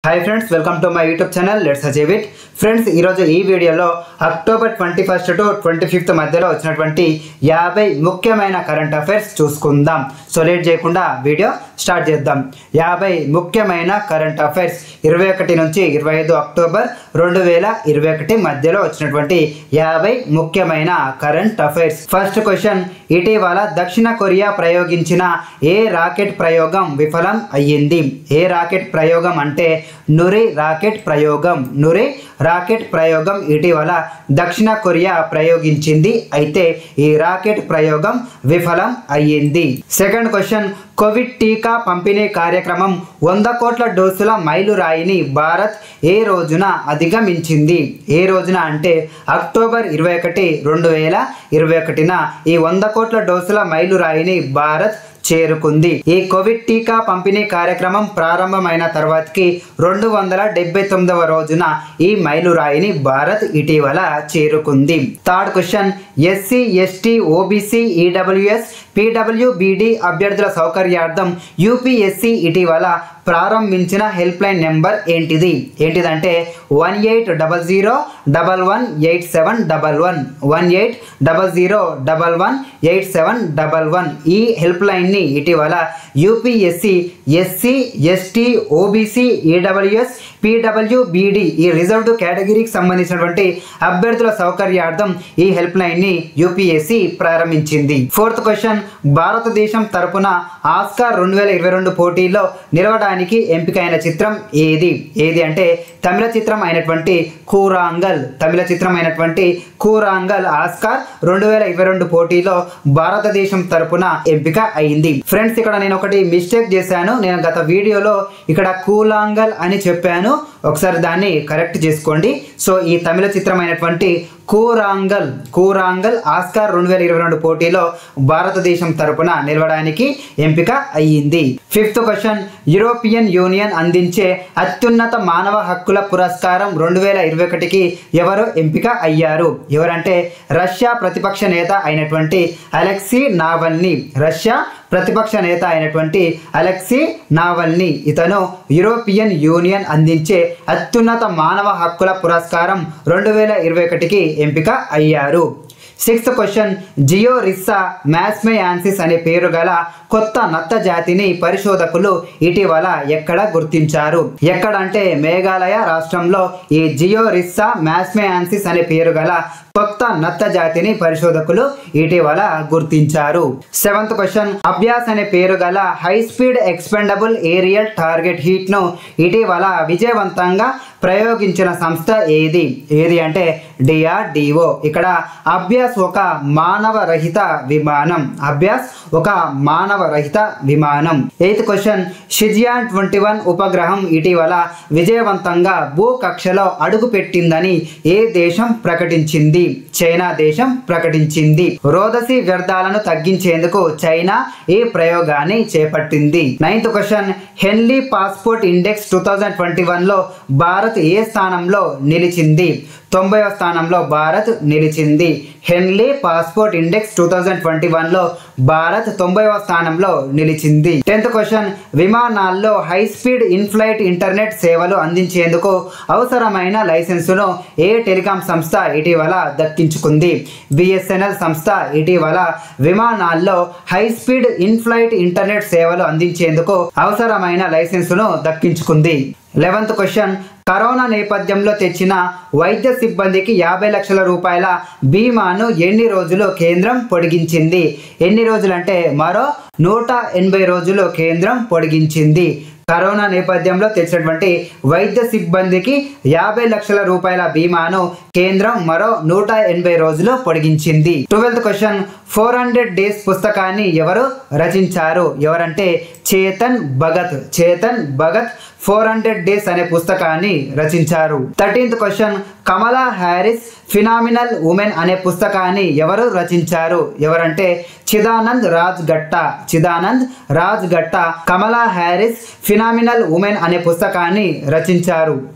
hi friends welcome to my YouTube channel let's achieve it friends ఈరోజు ఈ వీడియోలో October twenty first to twenty fifth మధ్యలో వచ్చినటువంటి యాభై ముఖ్యమైన కరెంట్ అఫైర్స్ చూసుకుందాం సో లేట్ చేయకుండా వీడియో స్టార్ట్ చేద్దాం యాభై ముఖ్యమైన కరెంట్ అఫైర్స్ ఇరవై ఒకటి నుంచి ఇరవై ఐదు అక్టోబర్ రెండు వేల ఇరవై ఒకటి మధ్యలో వచ్చినటువంటి యాభై ముఖ్యమైన కరెంట్ అఫైర్స్ ఫస్ట్ క్వశ్చన్ ఇటీవల దక్షిణ కొరియా ప్రయోగించిన ఏ రాకెట్ ప్రయోగం విఫలం అయ్యింది ఏ రాకెట్ ప్రయోగం అంటే నురి రాకెట్ ప్రయోగం నురి రాకెట్ ప్రయోగం ఇటీవల దక్షిణ కొరియా ప్రయోగించింది అయితే ఈ రాకెట్ ప్రయోగం విఫలం అయ్యింది సెకండ్ క్వశ్చన్ కోవిడ్ టీకా పంపిణీ కార్యక్రమం వంద కోట్ల డోసుల మైలురాయిని భారత్ ఏ రోజున అధిగమించింది ఏ రోజున అంటే అక్టోబర్ ఇరవై ఒకటి రెండు వేల ఇరవై ఒకటిన ఈ వంద కోట్ల డోసుల మైలురాయిని భారత్ చేరుకుంది ఈ కోవిడ్ టీకా పంపిణీ కార్యక్రమం ప్రారంభమైన తర్వాతకి రెండు వందల డెబ్బై తొమ్మిదవ రోజున ఈ మైలురాయిని భారత్ ఇటీవల చేరుకుంది third question SC ST OBC EWS PWBD అభ్యర్థుల సౌకర్యార్థం యూపీఎస్సీ ఇటీవల ప్రారంభించిన హెల్ప్ లైన్ నెంబర్ ఏంటిది ఏంటిదంటే one eight double zero double one eight seven double one one eight double zero double one eight seven double one ఈ help లైన్ని ఇటీవల UPSC SC ST OBC EWS PWBD ఈ reserved కేటగిరీకి సంబంధించినటువంటి అభ్యర్థుల సౌకర్యార్థం ఈ హెల్ప్ లైన్ని యూపీఎస్సి ప్రారంభించింది ఫోర్త్ క్వశ్చన్ భారతదేశం తరపున ఆస్కార్ రెండు వేల ఇరవై రెండు పోటీలో నిలవడానికి ఎంపికైన చిత్రం ఏది ఏది అంటే తమిళ చిత్రం అయినటువంటి కూరాంగల్ తమిళ చిత్రం అయినటువంటి కూరాంగల్ ఆస్కార్ రెండు వేల ఇరవై రెండు పోటీలో భారతదేశం తరపున ఎంపిక అయింది ఫ్రెండ్స్ ఇక్కడ నేను ఒకటి మిస్టేక్ చేశాను నేను గత వీడియోలో ఇక్కడ కూలాంగల్ అని చెప్పాను ఒకసారి దాన్ని కరెక్ట్ చేసుకోండి సో ఈ తమిళ చిత్రం అయినటువంటి కూరాంగల్ కూరాంగల్ ఆస్కార్ రెండు వేల ఇరవై రెండు పోటీలో భారతదేశం తరపున నిలవడానికి ఎంపిక అయ్యింది ఫిఫ్త్ క్వశ్చన్ యూరోపియన్ యూనియన్ అందించే అత్యున్నత మానవ హక్కుల పురస్కారం రెండు వేల ఇరవై ఒకటికి ఎవరు ఎంపిక అయ్యారు ఎవరంటే రష్యా ప్రతిపక్ష నేత అయినటువంటి అలెక్సీ నావల్ని రష్యా ప్రతిపక్ష నేత అయినటువంటి అలెక్సీ నావల్ని ఇతను యూరోపియన్ యూనియన్ అందించే అత్యున్నత మానవ హక్కుల పురస్కారం రెండు వేల ఇరవై ఒకటికి ఎంపిక అయ్యారు సిక్స్త్ క్వశ్చన్ జియో రిస్సా మ్యాస్మయాన్సిస్ అనే పేరు గల కొత్త నత్త జాతిని పరిశోధకులు ఇటీవల ఎక్కడ గుర్తించారు ఎక్కడంటే మేఘాలయ రాష్ట్రంలో ఈ జియో రిస్సా మ్యాస్మయాన్సిస్ అనే పేరు గల కొత్త నత్త జాతిని పరిశోధకులు ఇటీవల గుర్తించారు సెవెంత్ క్వశ్చన్ అభ్యాస్ అనే పేరు గల high speed expendable aerial target HEAT ను ఇటీవల విజయవంతంగా ప్రయోగించిన సంస్థ ఏది ఏది అంటే డిఆర్డిఓ ఇక్కడ అభ్యాస్ ఒక మానవ రహిత విమానం అభ్యాస్ ఒక మానవ రహిత విమానం eighth question Shijian twenty one ఉపగ్రహం ఇటీవల విజయవంతంగా భూకక్షలో అడుగు పెట్టిందని ఏ దేశం ప్రకటించింది చైనా దేశం ప్రకటించింది రోదసి వ్యర్థాలను తగ్గించేందుకు చైనా ఈ ప్రయోగాన్ని చేపట్టింది ninth question Henley Passport Index two thousand twenty వన్లో భారత్ ఏ స్థానంలో నిలిచింది తొంభైవ స్థానంలో భారత్ నిలిచింది Henley Passport Index two thousand twenty వన్లో భారత్ తొంభైవ స్థానంలో నిలిచింది టెన్త్ క్వశ్చన్ విమానాల్లో హై స్పీడ్ ఇన్ఫ్లైట్ ఇంటర్నెట్ సేవలు అందించేందుకు అవసరమైన లైసెన్సును ఏ టెలికాం సంస్థ ఇటీవల దక్కించుకుంది బిఎస్ఎన్ఎల్ సంస్థ ఇటీవల విమానాల్లో హై స్పీడ్ ఇన్ఫ్లైట్ ఇంటర్నెట్ సేవలు అందించేందుకు అవసరమైన లైసెన్సును దక్కించుకుంది లెవెంత్ క్వశ్చన్ కరోనా నేపథ్యంలో తెచ్చిన వైద్య సిబ్బందికి యాభై లక్షల రూపాయల బీమాను ఎన్ని రోజులు కేంద్రం పొడిగించింది ఎన్ని రోజులంటే మరో నూట ఎనభై రోజులు కేంద్రం పొడిగించింది కరోనా నేపథ్యంలో తెచ్చినటువంటి వైద్య సిబ్బందికి యాభై లక్షల రూపాయల బీమాను కేంద్రం మరో నూట ఎనభై రోజులు పొడిగించింది twelfth question four hundred days పుస్తకాన్ని ఎవరు రచించారు ఎవరంటే Chetan Bhagat Chetan Bhagat four hundred days అనే పుస్తకాన్ని రచించారు thirteenth question Kamala Harris phenomenal woman అనే పుస్తకాన్ని ఎవరు రచించారు ఎవరంటే చిదానంద్ రాజ్ గట్టా చిదానంద్ రాజ్ గట్టా కమలా హ్యారిస్ ఫినామినల్ ఉమెన్ అనే పుస్తకాన్ని రచించారు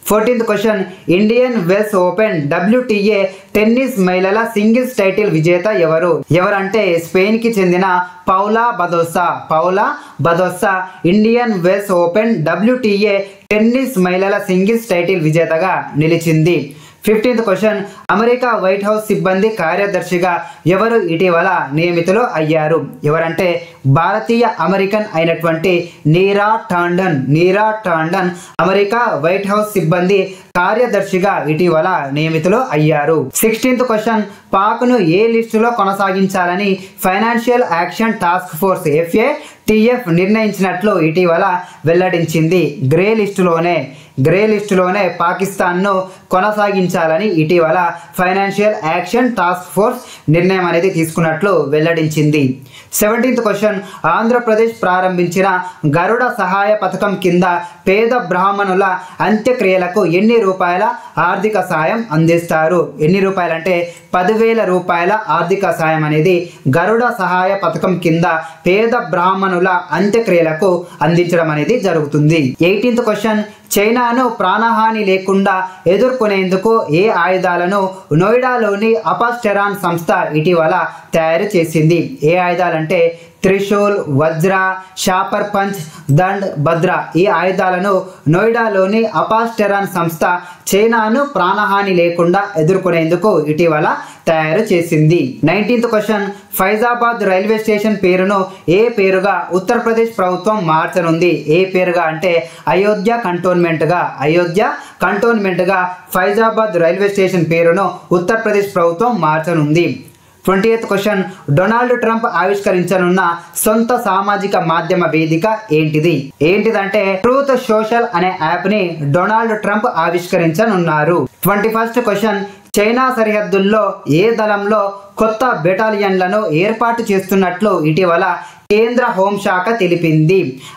fourteenth question Indian Wells Open WTA tennis మహిళల సింగిల్స్ టైటిల్ విజేత ఎవరు ఎవరంటే స్పెయిన్ కి చెందిన Paula Badosa Paula Badosa Indian Wells Open WTA tennis మహిళల సింగిల్స్ టైటిల్ విజేతగా నిలిచింది fifteenth question America White House సిబ్బంది కార్యదర్శిగా ఎవరు ఇటీవల నియమితులు అయ్యారు ఎవరంటే భారతీయ అమెరికన్ అయినటువంటి నీరా టాండన్ నీరా టాండన్ అమెరికా వైట్ హౌస్ సిబ్బంది కార్యదర్శిగా ఇటీవల నియమితులు అయ్యారు సిక్స్టీన్త్ క్వశ్చన్ పాక్ను ఏ లిస్టులో కొనసాగించాలని Financial Action Task Force FA TF నిర్ణయించినట్లు ఇటీవల వెల్లడించింది గ్రే లిస్టులోనే గ్రే లిస్టులోనే పాకిస్తాన్ను కొనసాగించాలని ఇటీవల ఫైనాన్షియల్ యాక్షన్ టాస్క్ ఫోర్స్ నిర్ణయం అనేది తీసుకున్నట్లు వెల్లడించింది సెవెంటీన్త్ క్వశ్చన్ ఆంధ్రప్రదేశ్ ప్రారంభించిన గరుడ సహాయ పథకం కింద పేద బ్రాహ్మణుల అంత్యక్రియలకు ఎన్ని రూపాయల ఆర్థిక సాయం అందిస్తారు ఎన్ని రూపాయలంటే పదివేల రూపాయల ఆర్థిక సాయం అనేది గరుడ సహాయ పథకం కింద పేద బ్రాహ్మణుల అంత్యక్రియలకు అందించడం అనేది జరుగుతుంది ఎయిటీన్త్ క్వశ్చన్ చైనాను ప్రాణహాని లేకుండా ఎదుర్కొనేందుకు ఏ ఆయుధాలను నోయిడాలోని అపాస్టెరాన్ సంస్థ ఇటీవల తయారు చేసింది ఏ ఆయుధాలంటే త్రిశూల్ వజ్ర షాపర్ పంచ్ దండ్ భద్ర ఈ ఆయుధాలను నోయిడాలోని అపాస్టెరాన్ సంస్థ చైనాను ప్రాణహాని లేకుండా ఎదుర్కొనేందుకు ఇటీవల తయారు చేసింది nineteenth question Faizabad railway station పేరును ఏ పేరుగా ఉత్తరప్రదేశ్ ప్రభుత్వం మార్చనుంది ఏ పేరుగా అంటే అయోధ్య కంటోన్మెంట్గా అయోధ్య కంటోన్మెంట్గా ఫైజాబాద్ రైల్వే స్టేషన్ పేరును ఉత్తరప్రదేశ్ ప్రభుత్వం మార్చనుంది twenty eighth question Donald Trump ఆవిష్కరించనున్న సొంత సామాజిక మాధ్యమ వేదిక ఏంటిది ఏంటిదంటే ట్రూత్ సోషల్ అనే యాప్ ని డొనాల్డ్ ట్రంప్ ఆవిష్కరించనున్నారు ట్వంటీ ఫస్ట్ క్వశ్చన్ చైనా సరిహద్దుల్లో ఏ దళంలో కొత్త బెటాలియన్లను ఏర్పాటు చేస్తున్నట్లు ఇటీవల కేంద్ర హోంశాఖ తెలిపింది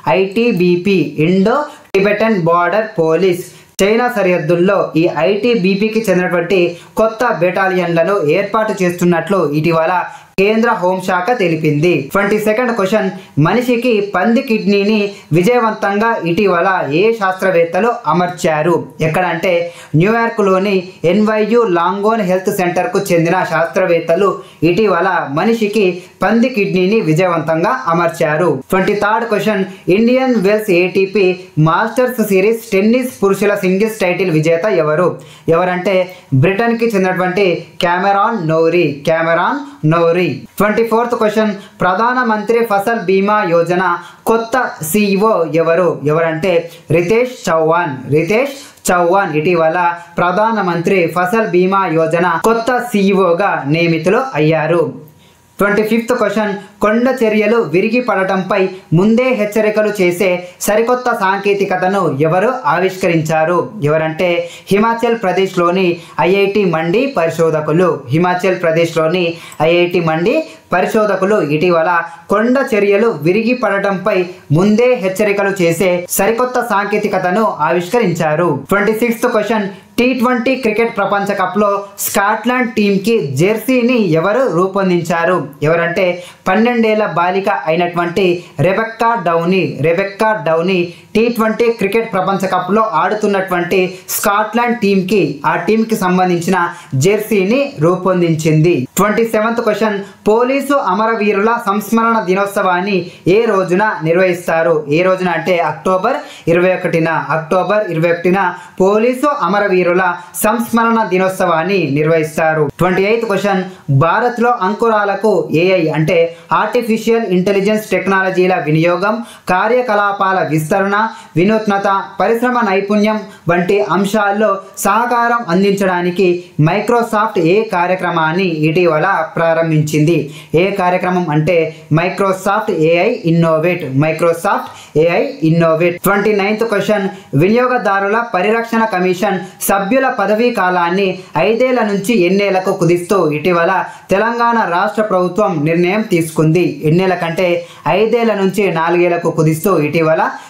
ITBP Indo Tibetan Border Police China సరిహద్దుల్లో ఈ ఐటీబీపీకి చెందినటువంటి కొత్త బెటాలియన్లను ఏర్పాటు చేస్తున్నట్లు ఇటీవల కేంద్ర హోంశాఖ తెలిపింది ట్వంటీ సెకండ్ క్వశ్చన్ మనిషికి పంది కిడ్నీని విజయవంతంగా ఇటీవల ఏ శాస్త్రవేత్తలు అమర్చారు ఎక్కడంటే న్యూయార్క్లోని ఎన్వైయు లాంగోన్ హెల్త్ సెంటర్కు చెందిన శాస్త్రవేత్తలు ఇటీవల మనిషికి పంది కిడ్నీని విజయవంతంగా అమర్చారు twenty third question Indian Wells ATP Masters Series tennis పురుషుల సింగిల్స్ టైటిల్ విజేత ఎవరు ఎవరంటే బ్రిటన్కి చెందినటువంటి Cameron Norrie Cameron Norrie twenty fourth question Pradhan Mantri Fasal బీమా యోజన కొత్త సిఇఓ ఎవరు ఎవరంటే రితేష్ చౌహాన్ రితేష్ చౌహాన్ ఇటీవల ప్రధానమంత్రి ఫసల్ బీమా యోజన కొత్త సిఇఓగా నియమితులు అయ్యారు ట్వంటీ ఫిఫ్త్ క్వశ్చన్ కొండ చర్యలు విరిగి పడటంపై ముందే హెచ్చరికలు చేసే సరికొత్త సాంకేతికతను ఎవరు ఆవిష్కరించారు ఎవరంటే హిమాచల్ ప్రదేశ్లోని ఐఐటి మండి పరిశోధకులు హిమాచల్ ప్రదేశ్లోని ఐఐటి మండి పరిశోధకులు ఇటీవల కొండ చర్యలు విరిగి పడటంపై ముందే హెచ్చరికలు చేసే సరికొత్త సాంకేతికతను ఆవిష్కరించారు twenty sixth question T twenty cricket ప్రపంచ కప్లో స్కాట్లాండ్ టీంకి జెర్సీని ఎవరు రూపొందించారు ఎవరంటే పన్నెండేళ్ల బాలిక అయినటువంటి Rebecca Downie Rebecca Downie T twenty cricket ప్రపంచ కప్లో ఆడుతున్నటువంటి స్కాట్లాండ్ టీంకి ఆ టీంకి సంబంధించిన జెర్సీని రూపొందించింది ట్వంటీ సెవెంత్ క్వశ్చన్ పోలీసు అమరవీరుల సంస్మరణ దినోత్సవాన్ని ఏ రోజున నిర్వహిస్తారు ఏ రోజున అంటే అక్టోబర్ ఇరవై ఒకటిన అక్టోబర్ ఇరవై ఒకటిన పోలీసు అమరవీరుల సంస్మరణ దినోత్సవాన్ని నిర్వహిస్తారు ట్వంటీ ఎయిత్ క్వశ్చన్ భారత్లో అంకురాలకు ఏఐ అంటే ఆర్టిఫిషియల్ ఇంటెలిజెన్స్ టెక్నాలజీల వినియోగం కార్యకలాపాల విస్తరణ వినూత్నత పరిశ్రమ నైపుణ్యం వంటి అంశాల్లో సహకారం అందించడానికి మైక్రోసాఫ్ట్ ఏ కార్యక్రమాన్ని ఇటీవల ప్రారంభించింది ఏ కార్యక్రమం అంటే Microsoft AI Innovate Microsoft AI Innovate twenty ninth question వినియోగదారుల పరిరక్షణ కమిషన్ సభ్యుల పదవీ కాలాన్ని ఐదేళ్ల నుంచి ఎన్నేళ్లకు కుదిస్తూ ఇటీవల తెలంగాణ రాష్ట్ర ప్రభుత్వం నిర్ణయం తీసుకుంది ఎన్నేళ్ల కంటే ఐదేళ్ల నుంచి నాలుగేళ్లకు కుదిస్తూ ఇటీవల తెలంగాణ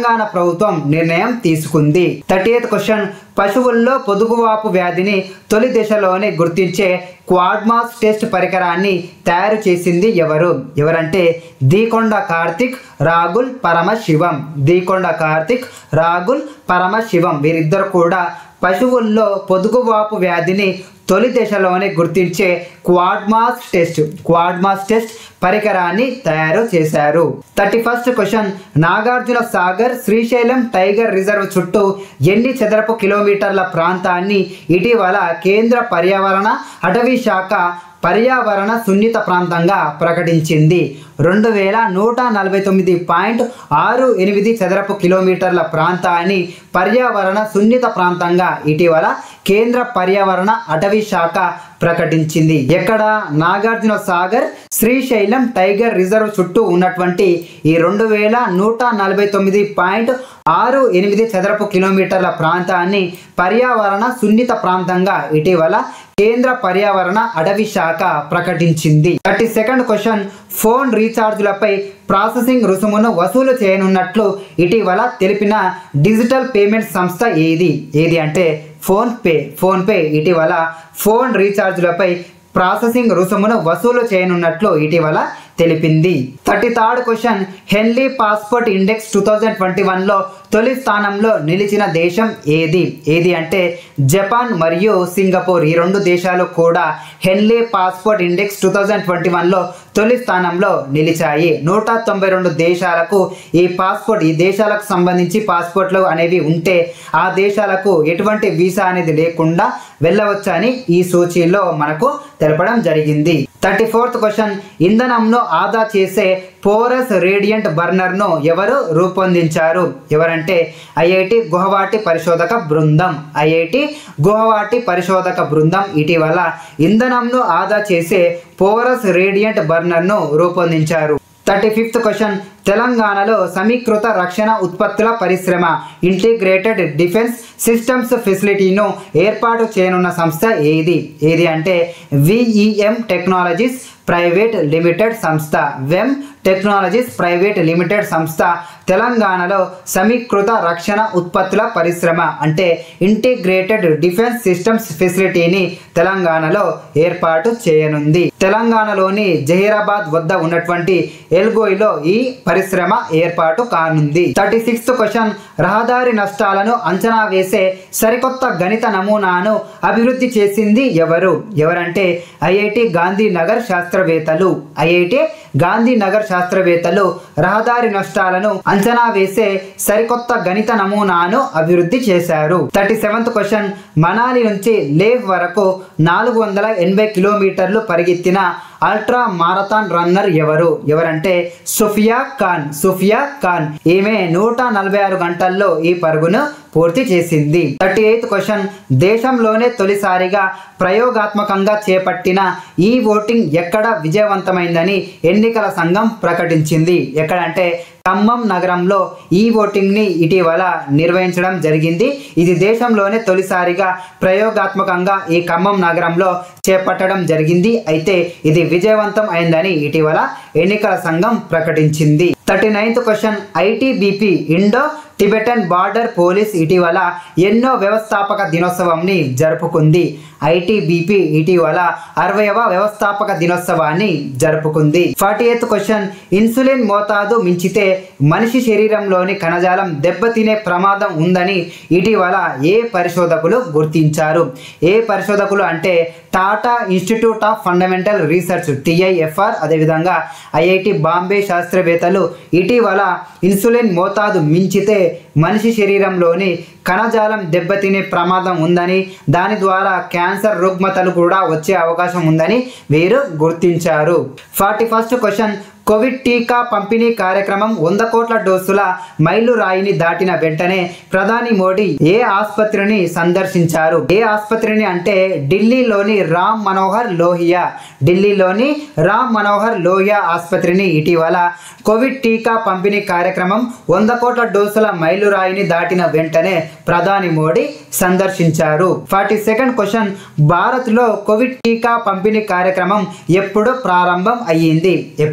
తెలంగాణ ప్రభుత్వం నిర్ణయం తీసుకుంది థర్టీ ఎయిత్ క్వశ్చన్ పశువుల్లో పొదుగువాపు వ్యాధిని తొలి దశలోనే గుర్తించే క్వాడ్మాస్ టెస్ట్ పరికరాన్ని తయారు చేసింది ఎవరు ఎవరంటే దీకొండ కార్తిక్ రాగుల్ పరమశివం దీకొండ కార్తిక్ రాగుల్ పరమశివం వీరిద్దరు కూడా పశువుల్లో పొదుగువాపు వ్యాధిని తొలి దశలోనే గుర్తించే క్వాడ్మాస్ టెస్ట్ క్వాడ్మాస్ టెస్ట్ పరికరాన్ని తయారు చేశారు thirty first question Nagarjuna Sagar Srisailam Tiger Reserve చుట్టూ ఎన్ని చదరపు కిలోమీటర్ల ప్రాంతాన్ని ఇటీవల కేంద్ర పర్యావరణ అటవీ శాఖ పర్యావరణ సున్నిత ప్రాంతంగా ప్రకటించింది రెండు వేల నూట నలభై తొమ్మిది పాయింట్ ఆరు ఎనిమిది చదరపు కిలోమీటర్ల ప్రాంతాన్ని పర్యావరణ సున్నిత ప్రాంతంగా ఇటీవల కేంద్ర పర్యావరణ అటవీ శాఖ ప్రకటించింది ఎక్కడ నాగార్జున సాగర్ శ్రీశైలం టైగర్ రిజర్వ్ చుట్టూ ఉన్నటువంటి ఈ రెండు వేల నూట నలభై తొమ్మిది పాయింట్ ఆరు ఎనిమిది చదరపు కిలోమీటర్ల ప్రాంతాన్ని పర్యావరణ సున్నిత ప్రాంతంగా ఇటీవల కేంద్ర పర్యావరణ అటవీ శాఖ ప్రకటించింది థర్టీ సెకండ్ క్వశ్చన్ ఫోన్ రీఛార్జులపై ప్రాసెసింగ్ రుసుమును వసూలు చేయనున్నట్లు ఇటీవల తెలిపిన డిజిటల్ పేమెంట్ సంస్థ ఏది ఏది అంటే ఫోన్ పే ఫోన్ పే ఇటీవల ఫోన్ రీఛార్జులపై ప్రాసెసింగ్ రుసుమును వసూలు చేయనున్నట్లు ఇటీవల తెలిపింది thirty third question Henley Passport Index two thousand twenty వన్లో తొలి స్థానంలో నిలిచిన దేశం ఏది ఏది అంటే జపాన్ మరియు సింగపూర్ ఈ రెండు దేశాలు కూడా Henley Passport Index two thousand twenty వన్లో తొలి స్థానంలో నిలిచాయి నూట తొంభై రెండు దేశాలకు ఈ పాస్పోర్ట్ ఈ దేశాలకు సంబంధించి పాస్పోర్ట్లు అనేవి ఉంటే ఆ దేశాలకు ఎటువంటి వీసా అనేది లేకుండా వెళ్ళవచ్చని ఈ సూచీలో మనకు తెలపడం జరిగింది థర్టీ ఫోర్త్ క్వశ్చన్ ఇంధనంను ఆదా చేసే పోరస్ రేడియంట్ బర్నర్ను ఎవరు రూపొందించారు ఎవరంటే ఐఐటి గుహవాటి పరిశోధక బృందం ఐఐటి గుహవాటి పరిశోధక బృందం ఇటీవల ఇంధనంను ఆదా చేసే పోరస్ రేడియంట్ బర్నర్ను రూపొందించారు థర్టీ ఫిఫ్త్ క్వశ్చన్ తెలంగాణలో సమీకృత రక్షణ ఉత్పత్తుల పరిశ్రమ ఇంటిగ్రేటెడ్ డిఫెన్స్ సిస్టమ్స్ ఫెసిలిటీను ఏర్పాటు చేయనున్న సంస్థ ఏది ఏది అంటే విఈఎం టెక్నాలజీస్ ప్రైవేట్ లిమిటెడ్ సంస్థ వెమ్ టెక్నాలజీస్ ప్రైవేట్ లిమిటెడ్ సంస్థ తెలంగాణలో సమీకృత రక్షణ ఉత్పత్తుల పరిశ్రమ అంటే ఇంటిగ్రేటెడ్ డిఫెన్స్ సిస్టమ్స్ ఫెసిలిటీని తెలంగాణలో ఏర్పాటు చేయనుంది తెలంగాణలోని జహీరాబాద్ వద్ద ఉన్నటువంటి ఎల్గోయిలో ఈ పరిశ్రమ ఏర్పాటు కానుంది థర్టీ సిక్స్త్ క్వశ్చన్ రహదారి నష్టాలను అంచనా వేసే సరికొత్త గణిత నమూనాను అభివృద్ధి చేసింది ఎవరు ఎవరంటే ఐఐటి గాంధీనగర్ శాస్త్రవేత్తలు ఐఐటి గాంధీనగర్ శాస్త్రవేత్తలు రహదారి నష్టాలను అంచనా వేసే సరికొత్త గణిత నమూనాను అభివృద్ధి చేశారు థర్టీ సెవెంత్ క్వశ్చన్ మనాలి నుంచి లేహ్ వరకు నాలుగు వందల ఎనభై కిలోమీటర్లు పరిగెత్తిన అల్ట్రా మారథాన్ రన్నర్ ఎవరు ఎవరంటే సుఫియా ఖాన్ సుఫియా ఖాన్ ఈమె నూట నలభై ఆరు గంటల్లో ఈ పరుగును పూర్తి చేసింది థర్టీ ఎయిత్ క్వశ్చన్ దేశంలోనే తొలిసారిగా ప్రయోగాత్మకంగా చేపట్టిన ఈ ఓటింగ్ ఎక్కడ విజయవంతమైందని ఎన్నికల సంఘం ప్రకటించింది ఎక్కడంటే ఖమ్మం నగరంలో ఈ ఓటింగ్ని ఇటీవల నిర్వహించడం జరిగింది ఇది దేశంలోనే తొలిసారిగా ప్రయోగాత్మకంగా ఈ ఖమ్మం నగరంలో చేపట్టడం జరిగింది అయితే ఇది విజయవంతం అయిందని ఇటీవల ఎన్నికల సంఘం ప్రకటించింది thirty ninth question ITBP Indo Tibetan Border Police ఇటీవల ఎన్నో వ్యవస్థాపక దినోత్సవంని జరుపుకుంది ఐటీబీపీ ఇటీవల అరవైవ వ్యవస్థాపక దినోత్సవాన్ని జరుపుకుంది ఫార్టీ ఎయిత్ క్వశ్చన్ ఇన్సులిన్ మోతాదు మించితే మనిషి శరీరంలోని కణజాలం దెబ్బతినే ప్రమాదం ఉందని ఇటీవల ఏ పరిశోధకులు గుర్తించారు ఏ పరిశోధకులు అంటే Tata Institute of Fundamental Research TIFR అదేవిధంగా ఐఐటి బాంబే శాస్త్రవేత్తలు ఇటీవల ఇన్సులిన్ మోతాదు మించితే మనిషి శరీరంలోని కణజాలం దెబ్బతినే ప్రమాదం ఉందని దాని ద్వారా క్యాన్సర్ రుగ్మతలు కూడా వచ్చే అవకాశం ఉందని వీరు గుర్తించారు ఫార్టీ ఫస్ట్ క్వశ్చన్ కోవిడ్ టీకా పంపిణీ కార్యక్రమం వంద కోట్ల డోసుల మైలు రాయిని దాటిన వెంటనే ప్రధాని మోడీ ఏ ఆసుపత్రిని సందర్శించారు ఏ ఆసుపత్రిని అంటే ఢిల్లీలోని రామ్ మనోహర్ లోహియా ఢిల్లీలోని రామ్ మనోహర్ లోహియా ఆసుపత్రిని ఇటీవల కోవిడ్ టీకా పంపిణీ కార్యక్రమం వంద కోట్ల డోసుల మైలురాయిని దాటిన వెంటనే ప్రధాని మోడీ సందర్శించారు ఫార్టీ సెకండ్ క్వశ్చన్ భారత్లో కోవిడ్ టీకా పంపిణీ కార్యక్రమం ఎప్పుడు ప్రారంభం అయ్యింది ఎప్పుడంటే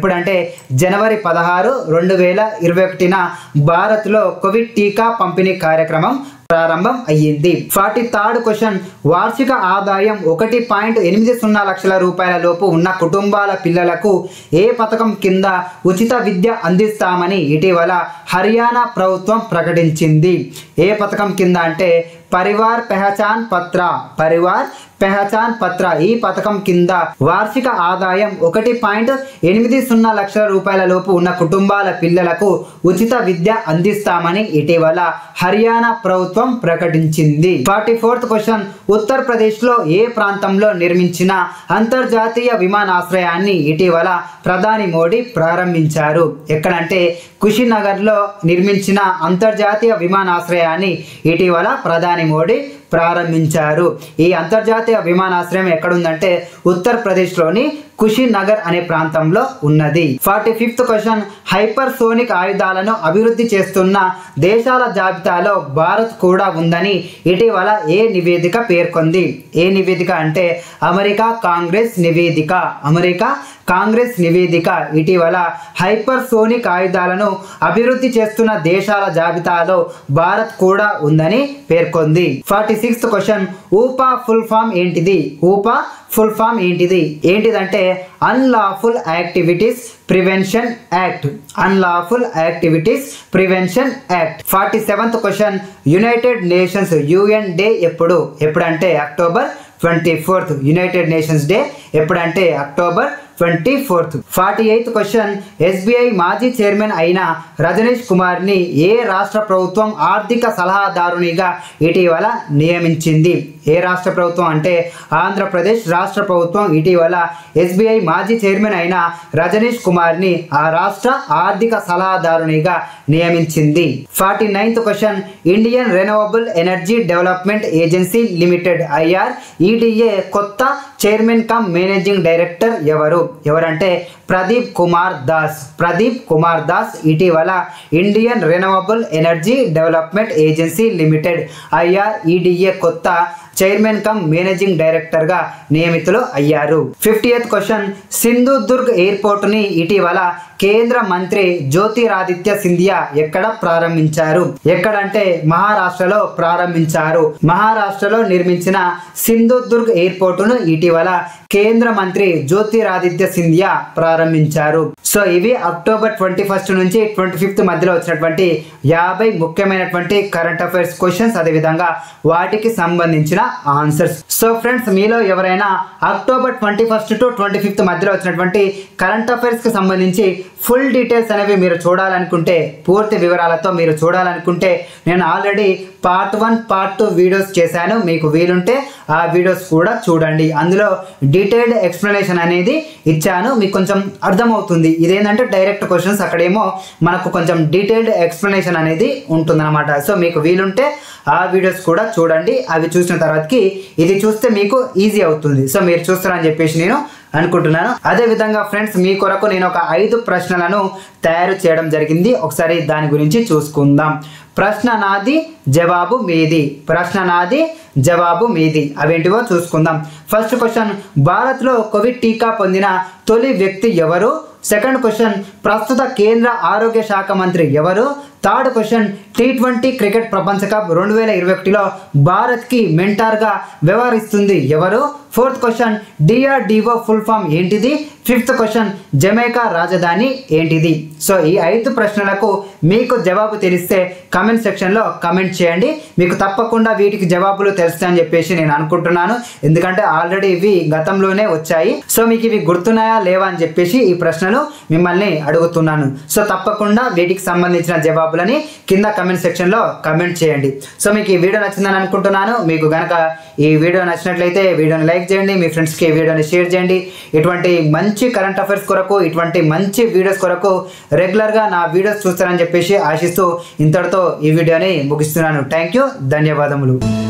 జనవరి పదహారు రెండు వేల ఇరవై ఒకటిన భారత్లో కోవిడ్ టీకా పంపిణీ కార్యక్రమం ప్రారంభం అయ్యింది ఫార్టీ థర్డ్ క్వశ్చన్ వార్షిక ఆదాయం ఒకటి పాయింట్ ఎనిమిది సున్నా లక్షల రూపాయల లోపు ఉన్న కుటుంబాల పిల్లలకు ఏ పథకం కింద ఉచిత విద్య అందిస్తామని ఇటీవల హర్యానా ప్రభుత్వం ప్రకటించింది ఏ పథకం కింద అంటే పరివార్ పెహచాన్ పత్ర పరివార్ పెహచాన్ పత్ర ఈ పథకం కింద వార్షిక ఆదాయం ఒకటి పాయింట్ ఎనిమిది సున్నా లక్షల రూపాయల లోపు ఉన్న కుటుంబాల పిల్లలకు ఉచిత విద్య అందిస్తామని ఇటీవల హర్యానా ప్రభుత్వం ప్రకటించింది ఫార్టీ ఫోర్త్ క్వశ్చన్ ఉత్తరప్రదేశ్ లో ఏ ప్రాంతంలో నిర్మించిన అంతర్జాతీయ విమానాశ్రయాన్ని ఇటీవల ప్రధాని మోడీ ప్రారంభించారు ఎక్కడంటే కుషినగర్లో నిర్మించిన అంతర్జాతీయ విమానాశ్రయాన్ని ఇటీవల ప్రధాని మోడీ ప్రారంభించారు ఈ అంతర్జాతీయ విమానాశ్రయం ఎక్కడుందంటే ఉత్తరప్రదేశ్లోని కుషినగర్ అనే ప్రాంతంలో ఉన్నది forty fifth question hypersonic ఆయుధాలను అభివృద్ధి చేస్తున్న దేశాల జాబితాలో భారత్ కూడా ఉందని ఇటీవల ఏ నివేదిక పేర్కొంది ఏ నివేదిక అంటే అమెరికా కాంగ్రెస్ నివేదిక అమెరికా కాంగ్రెస్ నివేదిక ఇటీవల హైపర్ సోనిక్ ఆయుధాలను అభివృద్ధి చేస్తున్న దేశాల జాబితాలో భారత్ కూడా ఉందని పేర్కొంది forty sixth question UAPA full form ఏంటిది ఊపా ఫుల్ ఫామ్ ఏంటిది ఏంటిదంటే Unlawful Activities Prevention Act Unlawful Activities Prevention Act forty seventh question United Nations UN Day ఎప్పుడు ఎప్పుడంటే October twenty fourth United Nations Day ఎప్పుడంటే October twenty fourth forty eighth question SBI మాజీ chairman అయిన రజనీష్ కుమార్ని ఏ రాష్ట్ర ప్రభుత్వం ఆర్థిక సలహాదారునిగా ఇటీవల నియమించింది ఏ రాష్ట్ర ప్రభుత్వం అంటే ఆంధ్రప్రదేశ్ రాష్ట్ర ప్రభుత్వం ఇటీవల ఎస్బీఐ మాజీ చైర్మన్ అయిన రజనీష్ కుమార్ని ఆ రాష్ట్ర ఆర్థిక సలహాదారునిగా నియమించింది forty ninth question Indian Renewable Energy Development Agency Limited IR ETA కొత్త చైర్మన్ కమ్ మేనేజింగ్ డైరెక్టర్ ఎవరు ఎవరంటే ప్రదీప్ కుమార్ దాస్ ప్రదీప్ కుమార్ దాస్ ఇటీవల Indian Renewable Energy Development Agency Limited IREDA కొత్త చైర్మన్ కమ్ మేనేజింగ్ డైరెక్టర్ గా నియమితులు అయ్యారు fifty eighth question Sindhudurg airport ని ఇటీవల కేంద్ర మంత్రి జ్యోతిరాదిత్య సింధియా ఎక్కడ ప్రారంభించారు ఎక్కడంటే మహారాష్ట్రలో ప్రారంభించారు మహారాష్ట్రలో నిర్మించిన సింధుదుర్గ్ ఎయిర్పోర్టును ఇటీవల కేంద్ర మంత్రి జ్యోతిరాదిత్య సింధియా ప్రారంభించారు సో ఇవి అక్టోబర్ ట్వంటీ ఫస్ట్ నుంచి ట్వంటీ ఫిఫ్త్ మధ్యలో వచ్చినటువంటి యాభై ముఖ్యమైనటువంటి కరెంట్ అఫైర్స్ క్వశ్చన్స్ అదేవిధంగా వాటికి సంబంధించిన ఆన్సర్స్ సో ఫ్రెండ్స్ మీలో ఎవరైనా October twenty first to twenty fifth మధ్యలో వచ్చినటువంటి కరెంట్ అఫైర్స్కి సంబంధించి ఫుల్ డీటెయిల్స్ అనేవి మీరు చూడాలనుకుంటే పూర్తి వివరాలతో మీరు చూడాలనుకుంటే నేను already part one part two videos చేశాను మీకు వీలుంటే ఆ వీడియోస్ కూడా చూడండి అందులో డీటెయిల్డ్ ఎక్స్ప్లెనేషన్ అనేది ఇచ్చాను మీకు కొంచెం అర్థమవుతుంది ఇదేంటంటే డైరెక్ట్ క్వశ్చన్స్ అక్కడేమో మనకు కొంచెం డీటెయిల్డ్ ఎక్స్ప్లెనేషన్ అనేది ఉంటుందన్నమాట సో మీకు వీలుంటే ఆ వీడియోస్ కూడా చూడండి అవి చూసిన తర్వాతకి ఇది చూస్తే మీకు ఈజీ అవుతుంది సో మీరు చూస్తారని చెప్పేసి నేను అనుకుంటున్నాను అదే విధంగా ఫ్రెండ్స్ మీ కొరకు నేను ఒక ఐదు ప్రశ్నలను తయారు చేయడం జరిగింది ఒకసారి దాని గురించి చూసుకుందాం ప్రశ్న నాది జవాబు మీది ప్రశ్న నాది జవాబు మీది అవేంటివో చూసుకుందాం ఫస్ట్ క్వశ్చన్ భారత్లో కోవిడ్ టీకా పొందిన తొలి వ్యక్తి ఎవరు సెకండ్ క్వశ్చన్ ప్రస్తుత కేంద్ర ఆరోగ్య శాఖ మంత్రి ఎవరు third question T twenty cricket ప్రపంచ కప్ రెండు వేల ఇరవై ఒకటిలో భారత్కి మెంటార్గా వ్యవహరిస్తుంది ఎవరు fourth question DRDO full form ఏంటిది ఫిఫ్త్ క్వశ్చన్ జమైకా రాజధాని ఏంటిది సో ఈ ఐదు ప్రశ్నలకు మీకు జవాబు తెలిస్తే కమెంట్ సెక్షన్లో కమెంట్ చేయండి మీకు తప్పకుండా వీటికి జవాబులు తెలుస్తాయని చెప్పేసి నేను అనుకుంటున్నాను ఎందుకంటే ఆల్రెడీ ఇవి గతంలోనే వచ్చాయి సో మీకు ఇవి గుర్తున్నాయా లేవా అని చెప్పేసి ఈ ప్రశ్నలు మిమ్మల్ని అడుగుతున్నాను సో తప్పకుండా వీటికి సంబంధించిన జవాబులని కింద కమెంట్ సెక్షన్లో కమెంట్ చేయండి సో మీకు ఈ వీడియో నచ్చిందని అనుకుంటున్నాను మీకు గనక ఈ వీడియో నచ్చినట్లయితే వీడియోని లైక్ చేయండి మీ ఫ్రెండ్స్కి ఈ వీడియోని షేర్ చేయండి ఇటువంటి మంచి కరెంట్ అఫైర్స్ కొరకు ఇటువంటి మంచి వీడియోస్ కొరకు రెగ్యులర్గా నా వీడియోస్ చూస్తారని చెప్పేసి ఆశిస్తూ ఇంతటితో ఈ వీడియోని ముగిస్తున్నాను థ్యాంక్ యూ ధన్యవాదములు